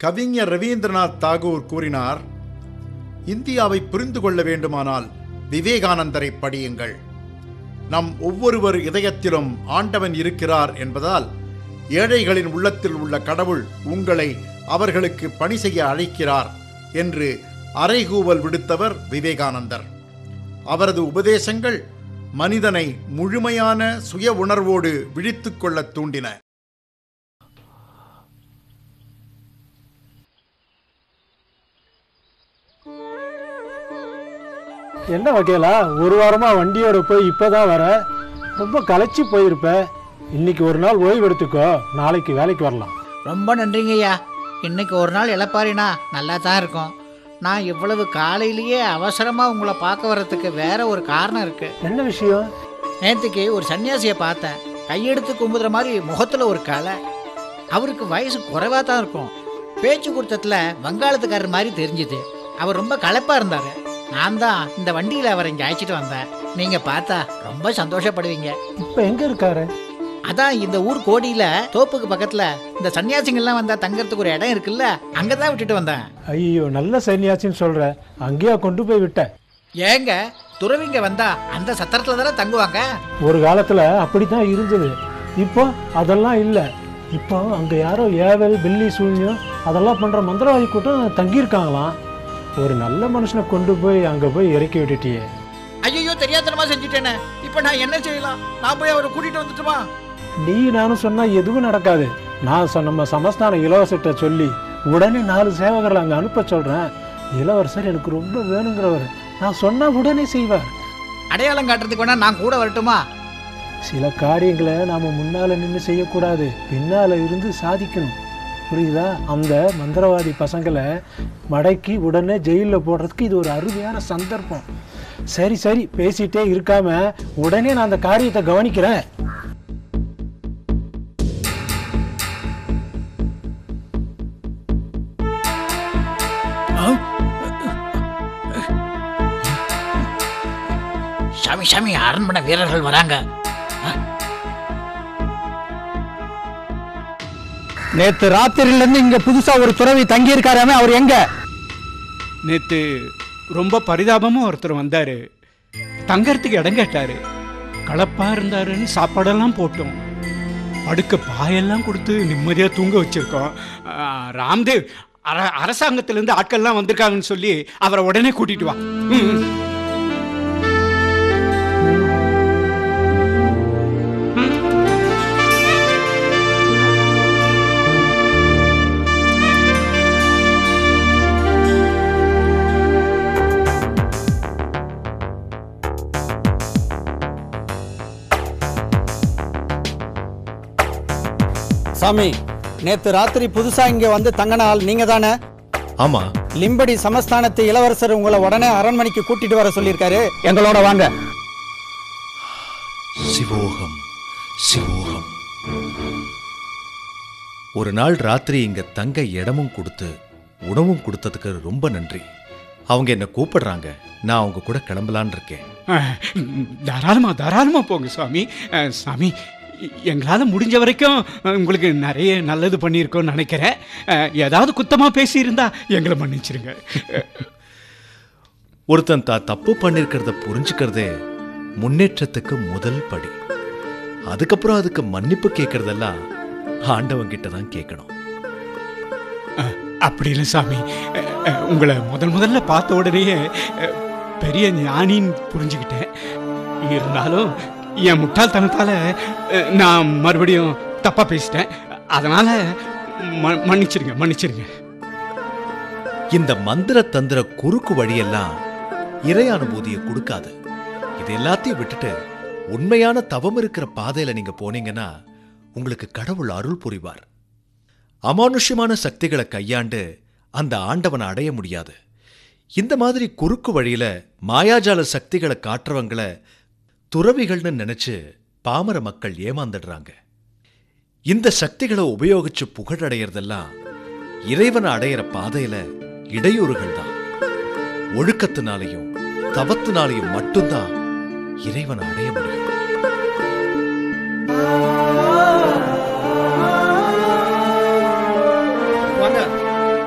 கவிஞர் ரவீந்திரநாத் தாகூர் கூறினார் இந்தியாவை புரிந்து கொள்ள வேண்டுமானால் விவேகானந்தரை படியுங்கள் நம் ஒவ்வொருவர் இதயத்திலும் ஆண்டவன் இருக்கிறார் என்பதால் ஏழைகளின் உள்ளத்தில் உள்ள கடவுள் உங்களை அவர்களுக்கு பணி செய்ய அழைக்கிறார் என்று அறைகூவல் விடுத்தவர் விவேகானந்தர் அவரது உபதேசங்கள் மனிதனை முழுமையான சுய உணர்வோடு விழித்துக் கொள்ளத் தூண்டின என்ன வகையிலா ஒரு வாரமா வண்டியோட போய் இப்பதான் வர ரொம்ப களைச்சி போயிருப்ப இன்னைக்கு ஒரு நாள் ஓய்வு எடுத்துக்கோ நாளைக்கு வேலைக்கு வரலாம் ரொம்ப நன்றிங்கய்யா இன்னைக்கு ஒரு நாள் இழப்பாரினா நல்லா தான் இருக்கும் நான் இவ்வளவு காலையிலேயே அவசரமாக உங்களை பார்க்க வர்றதுக்கு வேற ஒரு காரணம் இருக்கு என்ன விஷயம் நேற்றுக்கு ஒரு சன்னியாசியை பார்த்தேன் கையெடுத்து கும்புதுற மாதிரி முகத்தில் ஒரு கலை அவருக்கு வயசு குறைவாக தான் இருக்கும் பேச்சு கொடுத்ததுல வங்காளத்துக்காரர் மாதிரி தெரிஞ்சுது அவர் ரொம்ப களைப்பாக இருந்தார் நான் தான் இந்த வண்டியில் அவரை இங்கே அழைச்சிட்டு வந்தேன் நீங்கள் பார்த்தா ரொம்ப சந்தோஷப்படுவீங்க இப்ப எங்க இருக்காரு அதான் இந்த ஊர் கோடியில தோப்புக்கு பக்கத்துல இந்த சன்னியாசிங்கள்லாம் வந்தா தங்கறதுக்கு ஒரு இடம் இருக்குல்ல அங்கதான் விட்டுட்டு வந்தேன் ஐயோ நல்ல சன்னியாசின்னு சொல்ற அங்கேயா கொண்டு போய் விட்ட ஏங்க துறவிங்க வந்தா அந்த சத்திரத்துல தானே தங்குவாங்க ஒரு காலத்துல அப்படித்தான் இருந்தது இப்போ அதெல்லாம் இல்ல இப்போ அங்க யாரோ ஏவல் பில்லி சூன்யம் அதெல்லாம் பண்ற மந்திரவாதி கூட்டம் தங்கியிருக்காங்களாம் ஒரு நல்ல மனுஷனை கொண்டு போய் அங்க போய் இறக்கி விட்டுட்டியே ஐயோ தெரியாதனமா செஞ்சுட்டேனே இப்போ நான் என்ன செய்யலாம் நான் போய் அவரை கூட்டிட்டு வந்துட்டுமா நீ நானும் சொன்னா எதுவும் நடக்காது நான் சொ- நம்ம சமஸ்தான இளவரசர்கிட்ட சொல்லி உடனே நாலு சேவகர்களை அங்க அனுப்ப சொல்றேன் இளவரசர் எனக்கு ரொம்ப வேணுங்கிறவர் நான் சொன்னா உடனே செய்வார் அடையாளம் காட்டுறதுக்கு வேணா நான் கூட வரட்டுமா சில காரியங்களை நாம முன்னால நின்று செய்யக்கூடாது பின்னால இருந்து சாதிக்கணும் புரியுதா அந்த மந்திரவாதி பசங்களை மடக்கி உடனே ஜெயிலில் போடுறதுக்கு இது ஒரு அருமையான சந்தர்ப்பம் சரி சரி பேசிட்டே இருக்காம உடனே நான் அந்த காரியத்தை கவனிக்கிறேன் சாமி சாமி அரண்மனை வீரர்கள் வராங்க நேத்து ராத்திரில இருந்து இங்க புதுசா ஒரு துறவி தங்கி இருக்காராமே அவர் எங்க நேத்து ரொம்ப பரிதாபமா ஒருத்தர் வந்தாரு தங்கறதுக்கு இடம் கேட்டாரு களைப்பா இருந்தாருன்னு சாப்பாடெல்லாம் போட்டோம் படுக்க பாயெல்லாம் கொடுத்து நிம்மதியா தூங்க வச்சிருக்கோம் ஆ, ராம்தேவ் அர அரசாங்கத்திலேருந்து ஆட்கள்லாம் வந்திருக்காங்கன்னு சொல்லி அவரை உடனே கூட்டிட்டு வா ம், ம். சாமி நேத்து ராத்திரி புதுசா இங்க வந்து தங்கின ஆள் நீங்க தானே ஆமா லிம்படி சமஸ்தானத்து இளவரசர் உங்களை உடனே அரண்மனைக்கு கூட்டிட்டு வர சொல்லியிருக்காரு எங்களோட வாங்க சிவோகம் சிவோகம் ஒரு நாள் ராத்திரி இங்க தங்க இடமும் கொடுத்து உணவும் கொடுத்ததுக்கு ரொம்ப நன்றி அவங்க என்ன கூப்பிடுறாங்க நான் அவங்க கூட கிளம்பலான்னு இருக்கேன் ஆ, தாராளமா தாராளமா போங்க சுவாமி ஆ, சாமி எ- எங்களால முடிஞ்ச வரைக்கும் அ, உங்களுக்கு நிறைய நல்லது பண்ணியிருக்கோம்னு நினைக்கிறேன் ஆ, ஏதாவது குத்தமா பேசியிருந்தா எங்களை மன்னிச்சிருங்க ஒருத்தன் தா தப்பு பண்ணிருக்கிறத புரிஞ்சுக்கிறதே முன்னேற்றத்துக்கு முதல் படி அதுக்கப்புறம் அதுக்கு மன்னிப்பு கேட்கறதெல்லாம் ஆண்டவன் கிட்ட தான் கேட்கணும் அப்படி இல்லை சாமி அ, அ, உங்களை முதல் முதல்ல பார்த்த உடனேயே அ, பெரிய ஞானின்னு புரிஞ்சுக்கிட்டேன் இருந்தாலும் என் முட்டாள்தனத்தால அ, நான் மறுபடியும் தப்பா பேசிட்டேன் அதனால ம- மன்னிச்சிருங்க மன்னிச்சிருங்க இந்த மந்திர தந்திர குறுக்கு வழியெல்லாம் இறை அனுபூதியை கொடுக்காது இது எல்லாத்தையும் விட்டுட்டு உண்மையான தவம் இருக்கிற பாதையில நீங்க போனீங்கன்னா உங்களுக்கு கடவுள் அருள் புரிவார் அமானுஷ்யமான சக்திகளை கையாண்டு அந்த ஆண்டவனை அடைய முடியாது இந்த மாதிரி குறுக்கு வழியில மாயாஜால சக்திகளை காட்டுறவங்கள துறவிகள்னு நினைச்சு பாமர மக்கள் ஏமாந்துடுறாங்க இந்த சக்திகளை உபயோகிச்சு புகழடையறதெல்லாம் இறைவனை அடையிற பாதையில இடையூறுகள் தான் ஒழுக்கத்தினாலையும் தவத்தினாலையும் மட்டும்தான் இறைவனை அடைய முடியும் வாங்க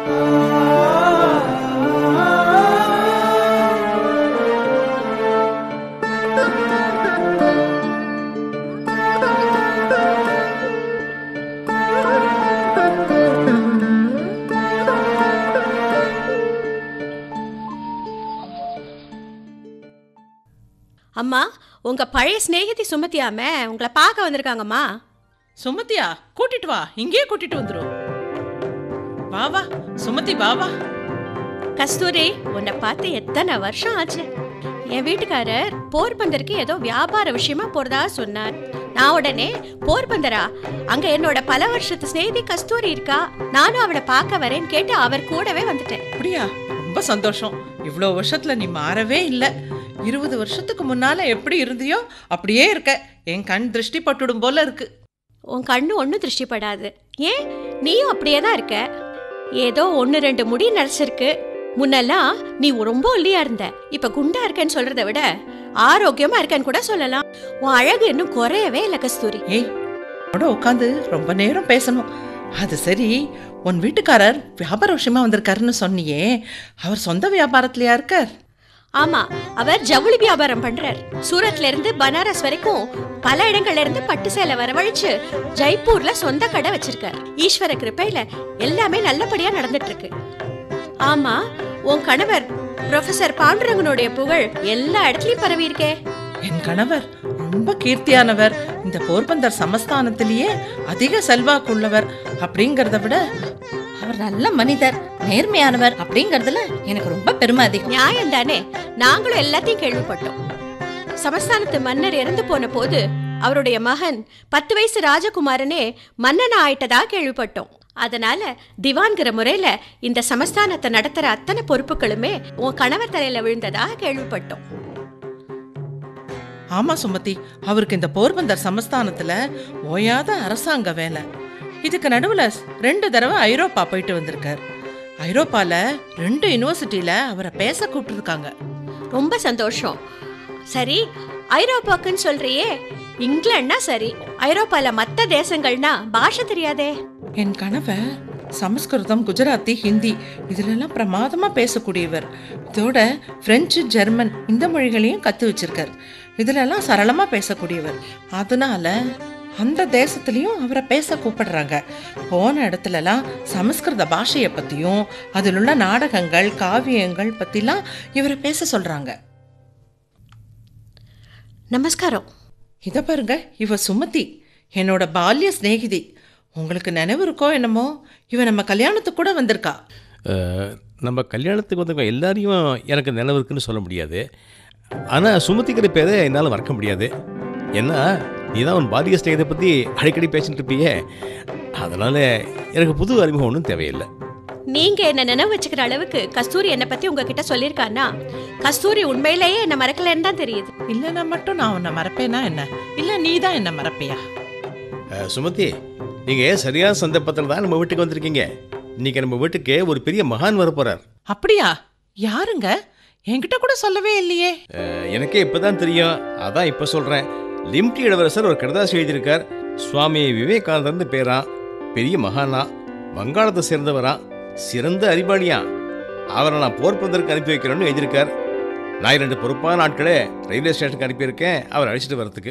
அம்மா உங்க பழைய சிநேகிதி சுமதியாம உங்களை பார்க்க வந்திருக்காங்கம்மா சுமதியா கூட்டிட்டு வா இங்கேயே கூட்டிட்டு வந்துரும் வா வா சுமதி வா வா கஸ்தூரி உன்னை பார்த்து எத்தனை வருஷம் ஆச்சு என் வீட்டுக்காரர் போர்பந்தருக்கு ஏதோ வியாபார விஷயமா போறதா சொன்னார் நான் உடனே போர்பந்தரா அங்க என்னோட பல வருஷத்து சிநேகிதி கஸ்தூரி இருக்கா நானும் அவளை பார்க்க வரேன்னு கேட்டு அவர் கூடவே வந்துட்டேன் அப்படியா ரொம்ப சந்தோஷம் இவ்வளோ வருஷத்துல நீ மாறவே இல்லை இருபது வருஷத்துக்கு முன்னால எப்படி இருந்தியோ அப்படியே இருக்க என் கண் திருஷ்டி பட்டுடும் போல இருக்கு உன் கண்ணு ஒன்றும் திருஷ்டிப்படாது ஏன் நீயும் அப்படியே தான் இருக்க ஏதோ ஒன்று ரெண்டு முடி நரைச்சிருக்கு முன்னெல்லாம் நீ ரொம்ப ஒல்லியா இருந்த இப்ப குண்டா இருக்கேன்னு சொல்றத விட ஆரோக்கியமா இருக்கேன்னு கூட சொல்லலாம் உன் அழகு இன்னும் குறையவே இல்லை கஸ்தூரி ஏய் உன்னோட உட்காந்து ரொம்ப நேரம் பேசணும் அது சரி உன் வீட்டுக்காரர் வியாபார விஷயமா வந்திருக்காருன்னு சொன்னியே அவர் சொந்த வியாபாரத்திலயா இருக்கார் ஆமா அவர் ஜவுளி வியாபாரம் பண்றார் சூரத்ல இருந்து பனாரஸ் வரைக்கும் பல இடங்கள்ல இருந்து பட்டு சேலை வரவழைச்சு ஜெய்ப்பூர்ல சொந்த கடை வச்சிருக்கார் ஈஸ்வர கிருப்பையில எல்லாமே நல்லபடியா நடந்துட்டு இருக்கு ஆமா உன் கணவர் ப்ரொஃபசர் பாண்டுரங்கனுடைய புகழ் எல்லா இடத்துலயும் பரவி இருக்கே என் கணவர் ரொம்ப கீர்த்தியானவர் இந்த போர்பந்தர் சமஸ்தானத்திலேயே அதிக செல்வாக்குள்ளவர் அப்படிங்கறத விட அவர் நல்ல மனிதர் நேர்மையானவர் அப்படிங்கறதுல எனக்கு ரொம்ப பெருமை அதிகம் நியாயம் தானே நாங்களும் எல்லாத்தையும் கேள்விப்பட்டோம் சமஸ்தானத்து மன்னர் இறந்து போன போது அவருடைய மகன் பத்து வயசு ராஜகுமாரனே மன்னனா ஆயிட்டதா கேள்விப்பட்டோம் அதனால திவான்கிற முறையில இந்த சமஸ்தானத்தை நடத்துற அத்தனை பொறுப்புகளுமே உன் கணவர் தலையில விழுந்ததா கேள்விப்பட்டோம் ஆமா சுமதி அவருக்கு இந்த போர்பந்தர் சமஸ்தானத்துல ஓயாத அரசாங்க வேலை இதுக்கு நடுவுல ரெண்டு தடவை ஐரோப்பா போயிட்டு வந்திருக்கார் ஐரோப்பால ரெண்டு யூனிவர்சிட்டியில அவரை பேச கூப்பிட்டுருக்காங்க ரொம்ப சந்தோஷம் சரி ஐரோப்பாக்குன்னு சொல்றியே இங்கிலாந்துனா சரி ஐரோப்பால மத்த தேசங்கள்னா பாஷை தெரியாதே என் கணவர் சமஸ்கிருதம் குஜராத்தி ஹிந்தி இதுலெல்லாம் பிரமாதமா பேசக்கூடியவர் இதோட பிரெஞ்சு ஜெர்மன் இந்த மொழிகளையும் கத்து வச்சிருக்கார் இதுலெல்லாம் சரளமா பேசக்கூடியவர் அதனால அந்த தேசத்துலயும் அவரை பேச கூப்பிடுறாங்க போன இடத்துலலாம் சமஸ்கிருத பாஷையை பத்தியும் அதில் உள்ள நாடகங்கள் காவியங்கள் பத்திலாம் இவரை பேச சொல்றாங்க நமஸ்காரம் இதை பாருங்க இவ சுமதி என்னோட பால்ய சிநேகிதி உங்களுக்கு நினைவு இருக்கோ என்னமோ இவ நம்ம கல்யாணத்துக்கு கூட வந்திருக்கா அஹ், நம்ம கல்யாணத்துக்கு வந்தவங்க எல்லாரையும் எனக்கு நினைவு இருக்குன்னு சொல்ல முடியாது ஆனால் சுமதிக்கிற பேரை என்னால் மறக்க முடியாது ஏன்னா நீ தான் உன் பாலிய ஸ்நேகத்தை பற்றி அடிக்கடி பேசிட்டு இருப்பியே அதனால் எனக்கு புது அறிமுகம் ஒன்றும் தேவையில்லை நீங்க என்ன நினைவு வச்சுக்கிற அளவுக்கு கஸ்தூரி என்னை பத்தி உங்ககிட்ட சொல்லியிருக்கான்னா கஸ்தூரி உண்மையிலேயே என்ன மறக்கலன்னு தான் தெரியுது இல்லைன்னா மட்டும் நான் உன்னை மறப்பேனா என்ன இல்லை நீ தான் என்ன மறப்பியா அஹ், சுமதி நீங்கள் சரியான சந்தர்ப்பத்தில் தான் நம்ம வீட்டுக்கு வந்திருக்கீங்க இன்னைக்கு நம்ம வீட்டுக்கு ஒரு பெரிய மகான் வர போகிறார் அப்படியா யாருங்க என்கிட்ட கூட சொல்லவே இல்லையே எனக்கே இப்போ தான் தெரியும் அதான் இப்போ சொல்கிறேன் லிம்டி இளவரசர் ஒரு கடிதாசி எழுதியிருக்கார் சுவாமி விவேகானந்தர்னு பேரா பெரிய மகானா வங்காளத்தை சேர்ந்தவரா சிறந்த அறிவாளியா அவரை நான் போர்ப்பந்தருக்கு அனுப்பி வைக்கிறேன்னு எழுதியிருக்கார் நான் ரெண்டு பொறுப்பான ஆட்களே ரயில்வே ஸ்டேஷனுக்கு அனுப்பியிருக்கேன் அவர் அழைச்சிட்டு வரத்துக்கு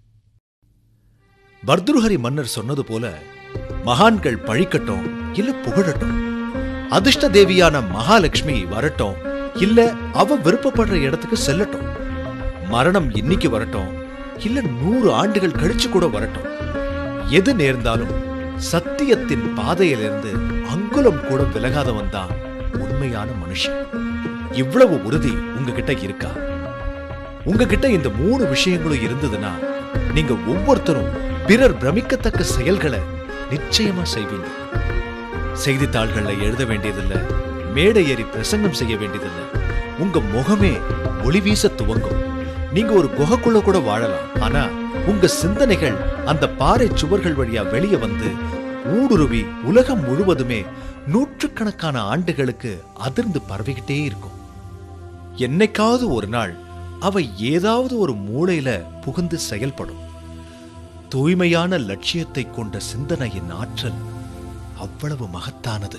பர்துருஹரி மன்னர் சொன்னது போல மகான்கள் பழிக்கட்டும் இல்ல புகழட்டும் அதிர்ஷ்ட தேவியான மகாலட்சுமி வரட்டும் இல்ல அவ விருப்பப்படுற இடத்துக்கு செல்லட்டும் மரணம் இன்னைக்கு வரட்டும் இல்ல நூறு ஆண்டுகள் கழிச்சு கூட வரட்டும் எது நேர்ந்தாலும் சத்தியத்தின் பாதையிலிருந்து அங்குலம் கூட விலகாதவன் தான் உண்மையான மனுஷன் இவ்வளவு உறுதி உங்ககிட்ட இருக்கா உங்ககிட்ட இந்த மூணு விஷயங்களும் இருந்ததுன்னா நீங்க ஒவ்வொருத்தரும் பிறர் பிரமிக்கத்தக்க செயல்களை நிச்சயமா செய்வீங்க செய்தித்தாள்கள்ல எழுத வேண்டியதில்லை மேடை ஏறி பிரசங்கம் செய்ய வேண்டியதில்லை உங்க முகமே ஒளி வீச துவங்கும் நீங்க ஒரு குகைக்குள்ள கூட வாழலாம் ஆனா உங்க சிந்தனைகள் அந்த பாறை சுவர்கள் வழியா வெளியே வந்து ஊடுருவி உலகம் முழுவதுமே நூற்றுக்கணக்கான ஆண்டுகளுக்கு அதிர்ந்து பரவிக்கிட்டே இருக்கும் என்னைக்காவது ஒரு நாள் அவை ஏதாவது ஒரு மூளையில புகுந்து செயல்படும் தூய்மையான லட்சியத்தை கொண்ட சிந்தனையின் ஆற்றல் அவ்வளவு மகத்தானது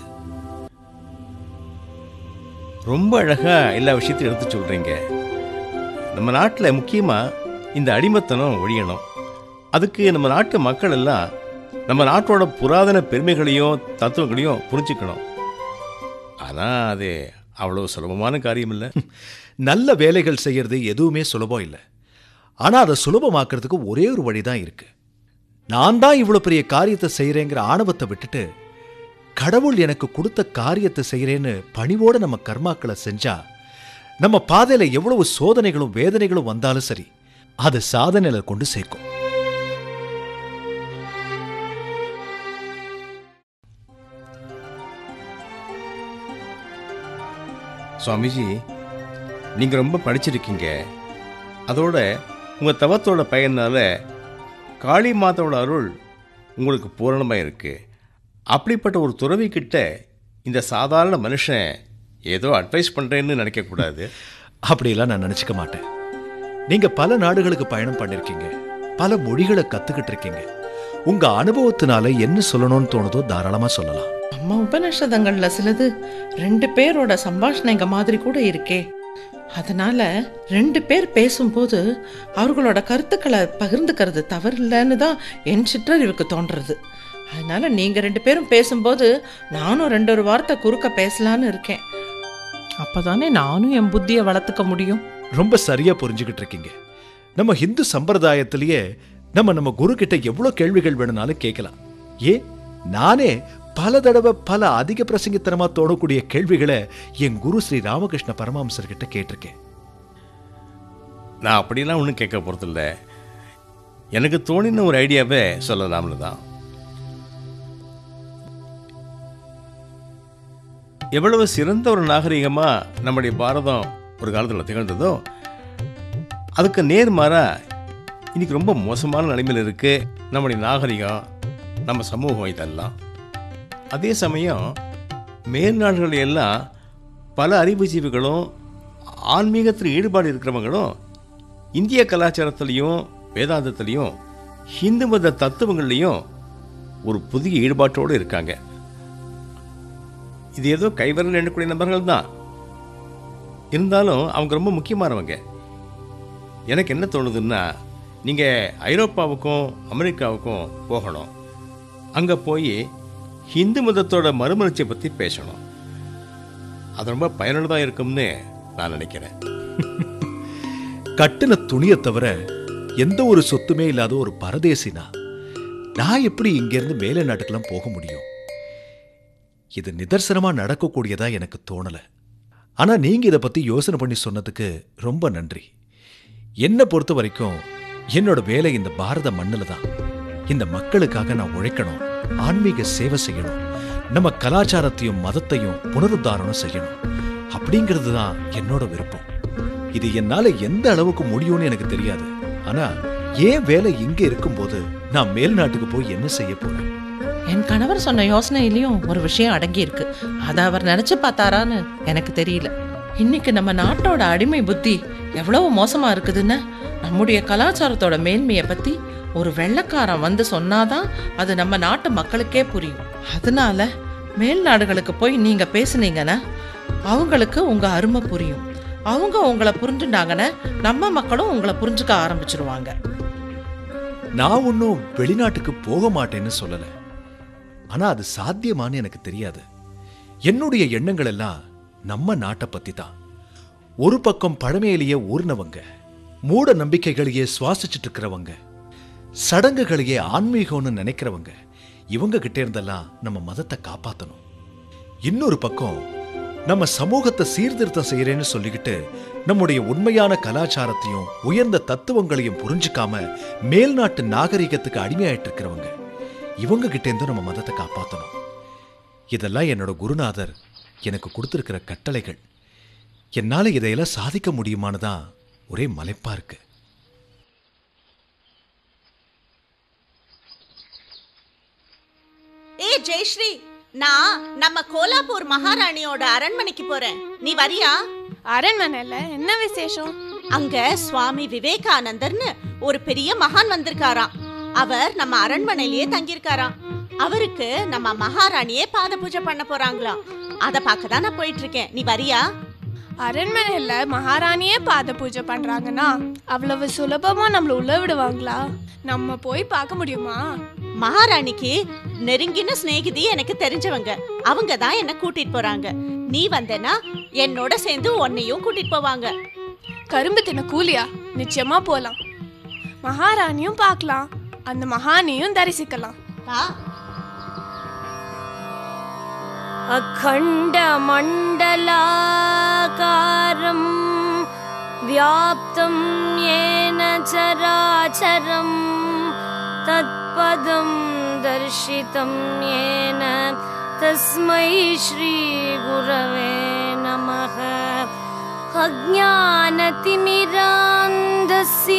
ரொம்ப அழகாக எல்லா விஷயத்தையும் எடுத்து சொல்கிறீங்க நம்ம நாட்டில் முக்கியமாக இந்த அடிமத்தனம் ஒழியணும் அதுக்கு நம்ம நாட்டு மக்கள் எல்லாம் நம்ம நாட்டோட புராதன பெருமைகளையும் தத்துவங்களையும் புரிஞ்சுக்கணும் ஆனால் அது அவ்வளோ சுலபமான காரியம் இல்லை நல்ல வேலைகள் செய்யறது எதுவுமே சுலபம் இல்லை ஆனா அதை சுலபமாக்குறதுக்கு ஒரே ஒரு வழிதான் இருக்கு நான் தான் இவ்வளவு பெரிய காரியத்தை செய்யறேங்கிற ஆணவத்தை விட்டுட்டு கடவுள் எனக்கு கொடுத்த காரியத்தை செய்யறேன்னு பணிவோட நம்ம கர்மாக்களை செஞ்சா நம்ம பாதையில எவ்வளவு சோதனைகளும் வேதனைகளும் வந்தாலும் சரி அது சாதனையில கொண்டு சேர்க்கும் சுவாமிஜி நீங்கள் ரொம்ப படிச்சிருக்கீங்க அதோட உங்கள் தவத்தோட பயனால காளி மாதாவோட அருள் உங்களுக்கு பூரணமாக இருக்குது அப்படிப்பட்ட ஒரு துறவி கிட்ட இந்த சாதாரண மனுஷன் ஏதோ அட்வைஸ் பண்ணுறேன்னு நினைக்கக்கூடாது அப்படியெல்லாம் நான் நினைச்சுக்க மாட்டேன் நீங்க பல நாடுகளுக்கு பயணம் பண்ணிருக்கீங்க பல மொழிகளை கத்துக்கிட்டு இருக்கீங்க உங்க அனுபவத்தினால என்ன சொல்லணும்னு தோணுதோ தாராளமா சொல்லலாம் நம்ம உபநிஷதங்கள்ல சிலது ரெண்டு பேரோட சம்பாஷணைங்க மாதிரி கூட இருக்கே அதனால ரெண்டு பேர் பேசும்போது அவர்களோட கருத்துக்களை பகிர்ந்துக்கிறது தவறில்லைன்னு தான் என் சிற்றறிவுக்கு தோன்றது அதனால நீங்க ரெண்டு பேரும் பேசும்போது நானும் ரெண்டு ஒரு வார்த்தை குறுக்க பேசலான்னு இருக்கேன் அப்பதானே நானும் என் புத்தியை வளர்த்துக்க முடியும் ரொம்ப சரியா புரிஞ்சுக்கிட்டு இருக்கீங்க நம்ம ஹிந்து சம்பிரதாயத்திலேயே நம்ம நம்ம குரு கிட்ட எவ்வளவு கேள்விகள் வேணும்னாலும் கேட்கலாம் ஏ நானே பல தடவை பல அதிக பிரசங்கித்தனமா தோணக்கூடிய கேள்விகளை என் குரு ஸ்ரீ ராமகிருஷ்ண பரமஹம்சர் கிட்ட கேட்டிருக்கேன் நான் அப்படிலாம் ஒன்றும் கேட்க போகிறதில்ல எனக்கு தோணின ஒரு ஐடியாவை சொல்லலாம்னு தான் எவ்வளவு சிறந்த ஒரு நாகரிகமாக நம்முடைய பாரதம் ஒரு காலத்தில் திகழ்ந்ததோ அதுக்கு நேர்மாறா இன்னைக்கு ரொம்ப மோசமான நிலைமையில் இருக்கு நம்முடைய நாகரிகம் நம்ம சமூகம் இதெல்லாம் அதே சமயம் மேல்நாடுகள் எல்லாம் பல அறிவுஜீவிகளும் ஆன்மீகத்தில் ஈடுபாடு இருக்கிறவங்களும் இந்திய கலாச்சாரத்திலையும் வேதாந்தத்திலையும் ஹிந்து மத தத்துவங்கள்லையும் ஒரு புதிய ஈடுபாட்டோடு இருக்காங்க இது ஏதோ கைவரல் எண்ணக்கூடிய நபர்கள் தான் இருந்தாலும் அவங்க ரொம்ப முக்கியமானவங்க எனக்கு என்ன தோணுதுன்னா நீங்கள் ஐரோப்பாவுக்கும் அமெரிக்காவுக்கும் போகணும் அங்கே போய் ஹிந்து மதத்தோட மறுமலர்ச்சியை பற்றி பேசணும் அது ரொம்ப பயனுள்ளதாக இருக்கும்னு நான் நினைக்கிறேன் கட்டின துணியை தவிர எந்த ஒரு சொத்துமே இல்லாத ஒரு பரதேசினா நான் எப்படி இங்கிருந்து மேலே நாட்டுக்கெல்லாம் போக முடியும் இது நிதர்சனமா நடக்கக்கூடியதா எனக்கு தோணல ஆனா நீங்க இதை பத்தி யோசனை பண்ணி சொன்னதுக்கு ரொம்ப நன்றி என்னை பொறுத்த வரைக்கும் என்னோட வேலை இந்த பாரத மண்ணில் தான் இந்த மக்களுக்காக நான் உழைக்கணும் ஆன்மீக சேவை செய்யணும் நம்ம கலாச்சாரத்தையும் மதத்தையும் புனருத்தாரணம் செய்யணும் அப்படிங்கிறது தான் என்னோட விருப்பம் இது என்னால எந்த அளவுக்கு முடியும்னு எனக்கு தெரியாது ஆனா ஏன் வேலை இங்க இருக்கும்போது நான் மேல் நாட்டுக்கு போய் என்ன செய்ய போறேன் என் கணவர் சொன்ன யோசனையிலையும் ஒரு விஷயம் அடங்கி இருக்கு அதை அவர் நினைச்சு பார்த்தாரான்னு எனக்கு தெரியல இன்னைக்கு நம்ம நாட்டோட அடிமை புத்தி எவ்வளவு மோசமா இருக்குதுன்னு நம்முடைய கலாச்சாரத்தோட மேன்மையை பத்தி ஒரு வெள்ளைக்காரன் வந்து சொன்னாதான் அது நம்ம நாட்டு மக்களுக்கே புரியும் அதனால மேல் நாடுகளுக்கு போய் நீங்க பேசுனீங்கன்னா அவங்களுக்கு உங்க அருமை புரியும் அவங்க உங்களை புரிஞ்சுட்டாங்கன்னா நம்ம மக்களும் உங்களை புரிஞ்சுக்க ஆரம்பிச்சிருவாங்க நான் ஒன்றும் வெளிநாட்டுக்கு போக மாட்டேன்னு சொல்லல ஆனா அது சாத்தியமான்னு எனக்கு தெரியாது என்னுடைய எண்ணங்கள் எல்லாம் நம்ம நாட்டை பத்தி தான் ஒரு பக்கம் பழமையிலேயே ஊர்னவங்க மூட நம்பிக்கைகளையே சுவாசிச்சுட்டு இருக்கிறவங்க சடங்குகளையே ஆன்மீகம்னு நினைக்கிறவங்க இவங்க கிட்ட இருந்தெல்லாம் நம்ம மதத்தை காப்பாத்தணும் இன்னொரு பக்கம் நம்ம சமூகத்தை சீர்திருத்தம் செய்யறேன்னு சொல்லிக்கிட்டு நம்முடைய உண்மையான கலாச்சாரத்தையும் உயர்ந்த தத்துவங்களையும் புரிஞ்சுக்காம மேல்நாட்டு நாகரிகத்துக்கு அடிமையாயிட்டு இருக்கிறவங்க இவங்க கிட்ட இருந்து நம்ம மதத்தை காப்பாத்தணும் இதெல்லாம் என்னோட குருநாதர் எனக்கு கொடுத்திருக்கிற கட்டளைகள் என்னால இதையெல்லாம் சாதிக்க முடியுமான்னு தான் ஒரே மலைப்பா இருக்கு ஏ ஜெயஸ்ரீ நான் நம்ம கோலாப்பூர் மகாராணியோட அரண்மனைக்கு போறேன் நீ வரியா அரண்மனையில என்ன விசேஷம் அங்க சுவாமி விவேகானந்தர்னு ஒரு பெரிய மகான் வந்திருக்காராம் அவர் நம்ம அரண்மனையிலேயே தங்கியிருக்காராம் அவருக்கு நம்ம மகாராணியே பாத பூஜை பண்ண போறாங்களாம் அத பார்க்க தான் நான் போயிட்டு இருக்கேன் நீ வரியா அரண்மனையில மகாராணியே பாத பூஜை பண்றாங்கன்னா அவ்வளவு சுலபமா நம்மள உள்ள விடுவாங்களா நம்ம போய் பார்க்க முடியுமா மகாராணிக்கு நெருங்கின சிநேகிதி எனக்கு தெரிஞ்சவங்க அவங்க தான் என்ன கூட்டிட்டு போறாங்க நீ வந்தேன்னா என்னோட சேர்ந்து உன்னையும் கூட்டிட்டு போவாங்க கரும்பு தின கூலியா நிச்சயமா போலாம் மகாராணியும் பார்க்கலாம் அந்த மகானையும் தரிசிக்கலாம் अखण्डमण्डलाकारं व्याप्तं येन चराचरं तत्पदं दर्शितं येन तस्मै श्रीगुरवे नमः अज्ञानतिमिरान्धस्य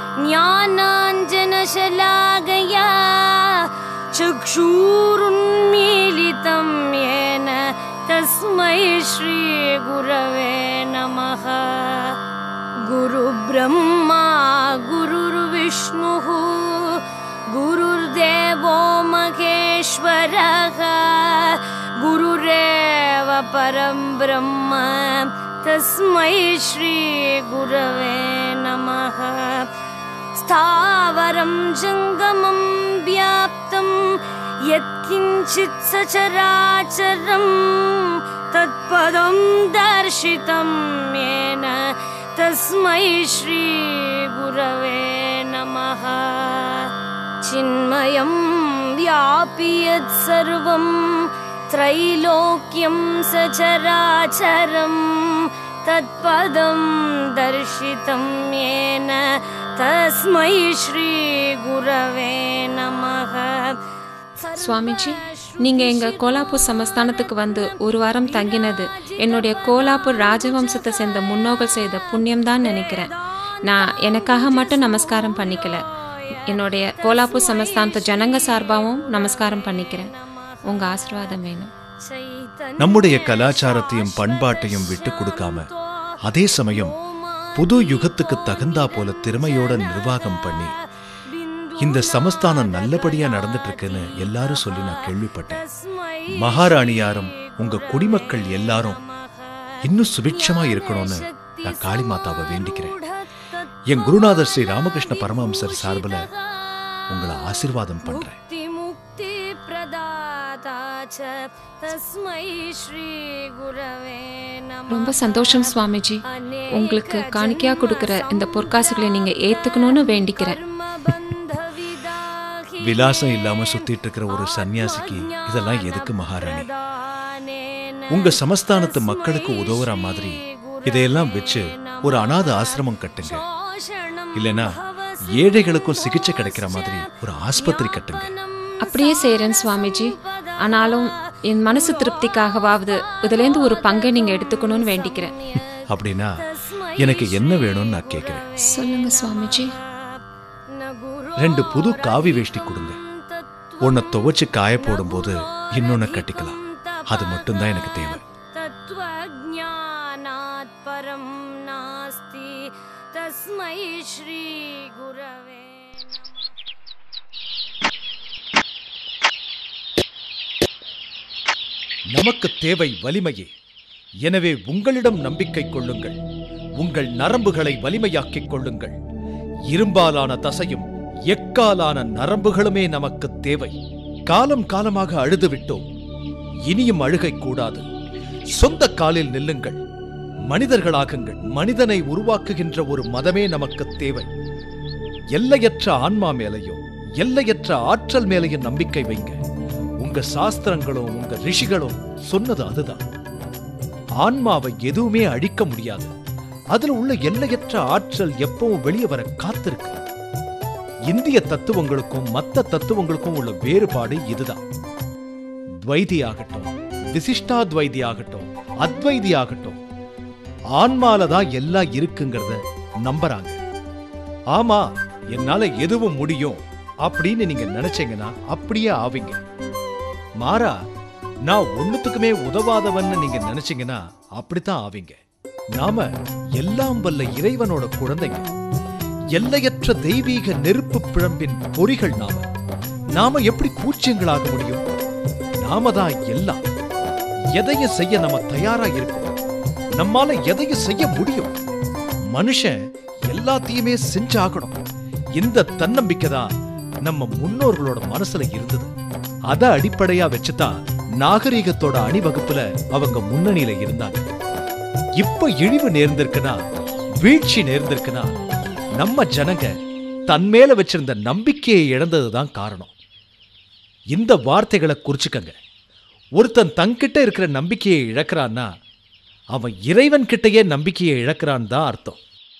ज्ञानाञ्जनशलाकया चक्षुरुन्मीलितं येन तस्मै श्रीगुरवे नमः गुरुब्रह्मा गुरुर्विष्णुः गुरुर्देवो महेश्वरः गुरुरेव परं ब्रह्म तस्मै श्रीगुरवे नमः स्थावरं जङ्गमं व्याप्तं यत्किञ्चित् सचराचरं तत्पदं दर्शितं येन तस्मै श्रीगुरवे नमः चिन्मयं व्यापि यत्सर्वं त्रैलोक्यं सचराचरं तत्पदं दर्शितं येन तस्मै श्रीगुरवे नमः சுவாமிஜி நீங்கள் எங்கள் கோலாப்பூர் சமஸ்தானத்துக்கு வந்து ஒரு வாரம் தங்கினது என்னுடைய கோலாப்பூர் ராஜவம்சத்தை சேர்ந்த முன்னோர்கள் செய்த புண்ணியம்தான் நினைக்கிறேன் நான் எனக்காக மட்டும் நமஸ்காரம் பண்ணிக்கல என்னுடைய கோலாப்பூர் சமஸ்தானத்து ஜனங்க சார்பாகவும் நமஸ்காரம் பண்ணிக்கிறேன் உங்கள் ஆசீர்வாதம் வேணும் நம்முடைய கலாச்சாரத்தையும் பண்பாட்டையும் விட்டு கொடுக்காம அதே சமயம் புது யுகத்துக்கு தகுந்தா போல திறமையோட நிர்வாகம் பண்ணி இந்த சமஸ்தானம் நல்லபடியா நடந்துட்டு இருக்குன்னு எல்லாரும் சொல்லி நான் கேள்விப்பட்டேன் மகாராணியாரும் உங்க குடிமக்கள் எல்லாரும் இன்னும் சுபிட்சமா இருக்கணும்னு நான் காளி மாதாவை வேண்டிக்கிறேன் என் குருநாதர் ஸ்ரீ ராமகிருஷ்ண பரமஹம்சர் சார்பில் உங்களை ஆசீர்வாதம் பண்றேன் मुक्तिप्रदाता च तस्मै श्रीगुरवे नमः ரொம்ப சந்தோஷம் சுவாமிஜி உங்களுக்கு காணிக்கையாக கொடுக்குற இந்த பொற்காசுகளை நீங்கள் ஏற்றுக்கணும்னு வேண்டிக்கிறேன் விலாசம் இல்லாம சுத்திட்டு இருக்கிற ஒரு சன்னியாசிக்கு இதெல்லாம் எதுக்கு மகாராணி உங்க சமஸ்தானத்து மக்களுக்கு உதவுற மாதிரி இதையெல்லாம் வச்சு ஒரு அனாத ஆசிரமம் கட்டுங்க இல்லனா ஏழைகளுக்கும் சிகிச்சை கிடைக்கிற மாதிரி ஒரு ஆஸ்பத்திரி கட்டுங்க அப்படியே செய்கிறேன் சுவாமிஜி ஆனாலும் என் மனசு திருப்திக்காகவாவது இதுலேருந்து ஒரு பங்கை நீங்கள் எடுத்துக்கணும்னு வேண்டிக்கிறேன் அப்படின்னா எனக்கு என்ன வேணும்னு நான் கேட்கிறேன் சொல்லுங்க சுவாமிஜி ரெண்டு புது காவி வேஷ்டி கொடுங்க உன்னை துவைச்சு காய போடும்போது இன்னொன்னு கட்டிக்கலாம் அது மட்டும்தான் எனக்கு தேவை तत्त्वज्ञानात् परं नास्ति तस्मै श्रीगुरवे நமக்கு தேவை வலிமையே எனவே உங்களிடம் நம்பிக்கை கொள்ளுங்கள் உங்கள் நரம்புகளை வலிமையாக்கிக் கொள்ளுங்கள் இரும்பாலான தசையும் எக்காலான நரம்புகளுமே நமக்கு தேவை காலம் காலமாக அழுது விட்டோம் இனியும் அழுகை கூடாது சொந்த காலில் நில்லுங்கள் மனிதர்களாகுங்கள் மனிதனை உருவாக்குகின்ற ஒரு மதமே நமக்கு தேவை எல்லையற்ற ஆன்மா மேலையும் எல்லையற்ற ஆற்றல் மேலையும் நம்பிக்கை வைங்க உங்க சாஸ்திரங்களும் உங்க ரிஷிகளும் சொன்னது அதுதான் ஆன்மாவை எதுவுமே அழிக்க முடியாது அதுல உள்ள எல்லையற்ற ஆற்றல் எப்பவும் வெளியே வர காத்திருக்கு இந்திய தத்துவங்களுக்கும் மத்த தத்துவங்களுக்கும் உள்ள வேறுபாடு இதுதான் துவைதி ஆகட்டும் விசிஷ்டாத்வைதி ஆகட்டும் அத்வைதி ஆகட்டும் ஆன்மால தான் எல்லாம் இருக்குங்கிறத நம்புறாங்க ஆமா என்னால எதுவும் முடியும் அப்படின்னு நீங்க நினைச்சீங்கன்னா அப்படியே ஆவீங்க மாறா நான் ஒண்ணுத்துக்குமே உதவாதவன்னு நீங்க நினைச்சீங்கன்னா அப்படித்தான் ஆவீங்க நாம எல்லாம் வல்ல இறைவனோட குழந்தைங்க எல்லையற்ற தெய்வீக நெருப்பு பிழம்பின் பொறிகள் நாம நாம எப்படி பூச்சியங்களாக முடியும் நாம தான் எல்லாம் எதையும் செய்ய நம்ம தயாரா இருக்கோம் நம்மால எதையும் செய்ய முடியும் மனுஷன் எல்லாத்தையுமே செஞ்சாகணும் இந்த தன்னம்பிக்கை தான் நம்ம முன்னோர்களோட மனசுல இருந்தது அத அடிப்படையா வச்சுதான் நாகரீகத்தோட அணிவகுப்புல அவங்க முன்னணியில இருந்தாங்க இப்ப இழிவு நேர்ந்திருக்குன்னா வீழ்ச்சி நேர்ந்திருக்குன்னா நம்ம ஜனங்க தன் மேல வச்சிருந்த நம்பிக்கையை இழந்ததுதான் காரணம் இந்த வார்த்தைகளை குறிச்சுக்கங்க ஒருத்தன் தன்கிட்ட இருக்கிற நம்பிக்கையை இழக்கிறான்னா அவன் இறைவன் கிட்டயே நம்பிக்கையை இழக்கிறான் தான் அர்த்தம்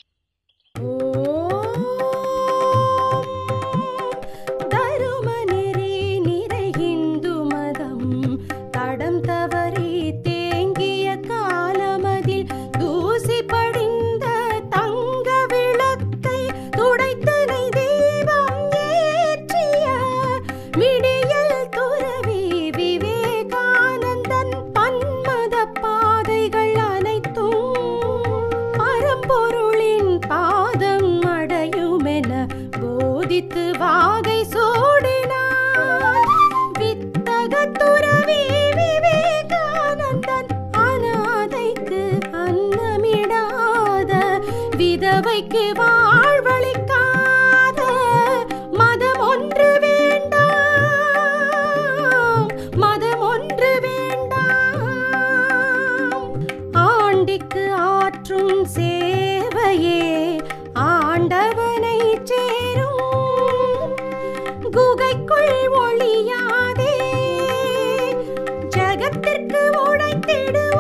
தருமநெறி நிறை இந்து மதம் தடம் தவறி தேங்கிய காலமதில் தூசி படிந்த தங்க விளக்கை துடைத்தனை தெய்வம் ஏற்றிய விடியல் துறவி விவேகானந்தன் பன்மத பாதைகள் அனைத்தும் பரம்பொருளின் பாதம் அடையுமென போதித்து வாகை சூடினார் வித்தக துறவி விவேகானந்தன் அனாதைக்கு அன்னமிடாத விதவைக்கு வாழ்வளிக்காத மதம் ஒன்று வேண்டாம் மதம் ஒன்று வேண்டாம் ஆண்டிக்கு ஆற்றும் சேவையே ஆண்டவனை சேரும் குகைக்குள் ஒளியாதே ஜகத்திற்கு உழைத்திடு